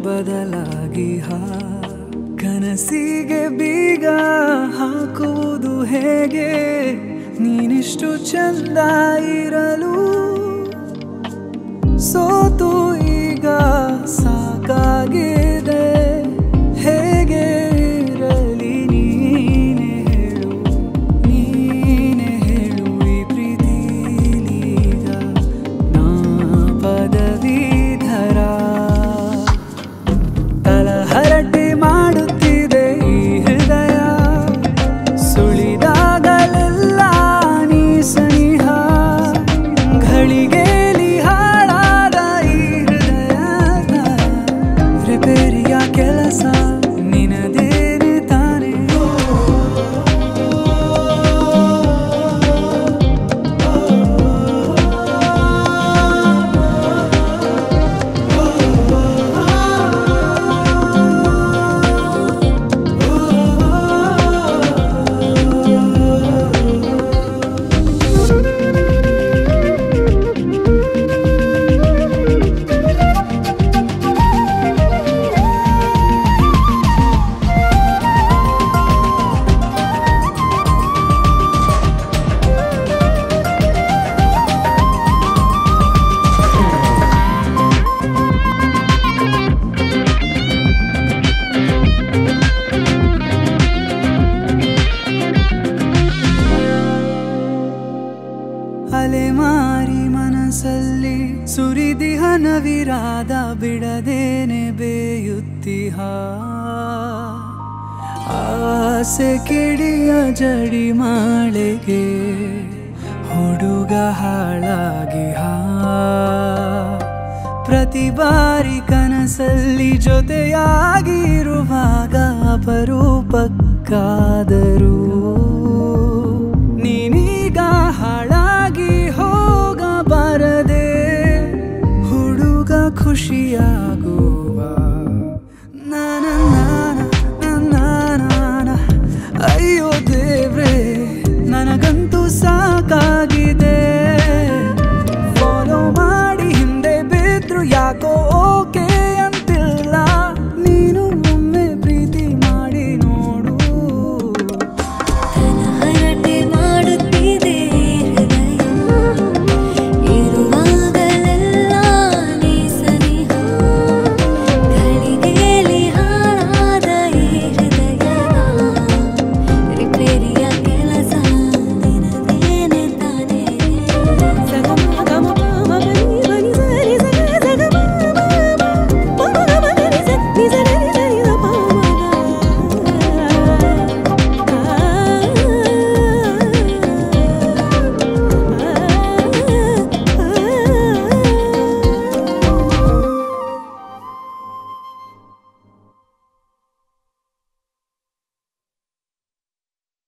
ಬದಲಾಗಿ ಹಾ ಕನಸಿಗೆ ಬೀಗ ಹಾಕುವುದು ಹೇಗೆ ನೀನಿಷ್ಟು ಚಂದ ಇರಲು ಸೋತು ಈಗ ಸಾಕಾಗಿದೆ ಹೇಗೆ ಇರಲಿ ನೀನೆ ಹೇಳು ನೀನೆ ಹೇಳು ಈ ಪ್ರೀತಿಲೀಗ ನಾ ಪದವೀಧರ ತಲಹರಟೆ ಮಾಡುತ್ತಿದೆ ಈ ಹೃದಯ ಸುಳಿದಾಗಲೆಲ್ಲ ನೀ ಸನಿಹ ಘಳಿಗೆಲಿ ಹಾಳಾದ ಈ ಹೃದಯದ ರಿಪೇರಿಯ ಕೆಲಸ ನಿನದೇನೆ ತಾನೇ ಅಲೆಮಾರಿ ಮನಸ್ಸಲ್ಲಿ ಸುರಿದಿಹ ನವಿರಾದ ಬಿಡದೇನೆ ಬೇಯುತ್ತಿಹ ಆಸೆ ಕಿಡಿಯ ಜಡಿ ಮಾಳೆಗೆ ಹುಡುಗ ಹಾಳಾಗಿ ಹಾ ಪ್ರತಿ ಬಾರಿ ಕನಸಲ್ಲಿ ಜೊತೆಯಾಗಿರುವಾಗ ಅಪರೂಪಕ್ಕಾದರೂ ನೀನೀಗ ಹಾಳಾಗಿ ಹೋಗಬಾರದೆ ಹುಡುಗ ಖುಷಿಯಾಗ